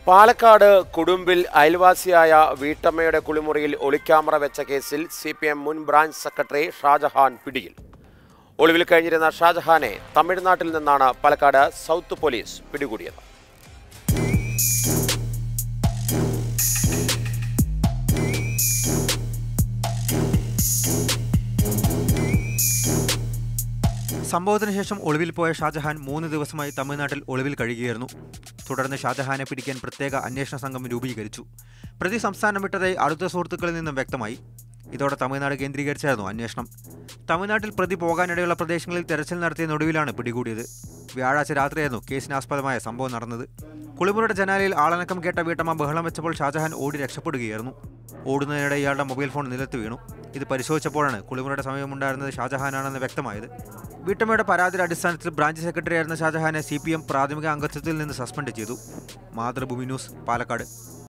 പാലക്കാട് കുടുംബിൽ അയൽവാസിയായ വീട്ടമ്മയുടെ കുളിമുറിയിൽ ഒളിക്യാമറ വെച്ച കേസിൽ സി പി എം മുൻ ബ്രാഞ്ച് സെക്രട്ടറി ഷാജഹാൻ പിടിയിൽ ഒളിവിൽ കഴിഞ്ഞിരുന്ന ഷാജഹാനെ തമിഴ്നാട്ടിൽ നിന്നാണ് പാലക്കാട് സൗത്ത് പോലീസ് പിടികൂടിയത് സംഭവത്തിന് ശേഷം ഒളിവിൽ പോയ ഷാജഹാൻ മൂന്ന് ദിവസമായി തമിഴ്നാട്ടിൽ ഒളിവിൽ കഴിയുകയായിരുന്നു തുടർന്ന് ഷാജഹാനെ പിടിക്കാൻ പ്രത്യേക അന്വേഷണ സംഘം രൂപീകരിച്ചു പ്രതി സംസ്ഥാനം വിട്ടതായി അടുത്ത സുഹൃത്തുക്കളിൽ നിന്നും വ്യക്തമായി ഇതോടെ തമിഴ്നാട് കേന്ദ്രീകരിച്ചായിരുന്നു അന്വേഷണം തമിഴ്നാട്ടിൽ പ്രതി പോകാനിടയുള്ള പ്രദേശങ്ങളിൽ തെരച്ചിൽ നടത്തിയതിനൊടുവിലാണ് പിടികൂടിയത് വ്യാഴാഴ്ച രാത്രിയായിരുന്നു കേസിനാസ്പദമായ സംഭവം നടന്നത് കുളിമുറിയുടെ ജനാലയിൽ ആളനക്കം കേട്ട വീട്ടമ്മ ബഹളം വെച്ചപ്പോൾ ഷാജഹാൻ ഓടി രക്ഷപ്പെടുകയായിരുന്നു ഓടുന്നതിനിടെ ഇയാളുടെ മൊബൈൽ ഫോൺ നിലത്ത് വീണു ഇത് പരിശോധിച്ചപ്പോഴാണ് കുളിമുറിയുടെ സമീപമുണ്ടായിരുന്നത് ഷാജഹാനാണെന്ന് വ്യക്തമായത് വീട്ടമ്മയുടെ പരാതിയുടെ അടിസ്ഥാനത്തിൽ ബ്രാഞ്ച് സെക്രട്ടറിയായിരുന്ന ഷാജഹാനെ സി പി എം പ്രാഥമിക അംഗത്വത്തിൽ നിന്ന് സസ്പെൻഡ് ചെയ്തു മാതൃഭൂമി ന്യൂസ് പാലക്കാട്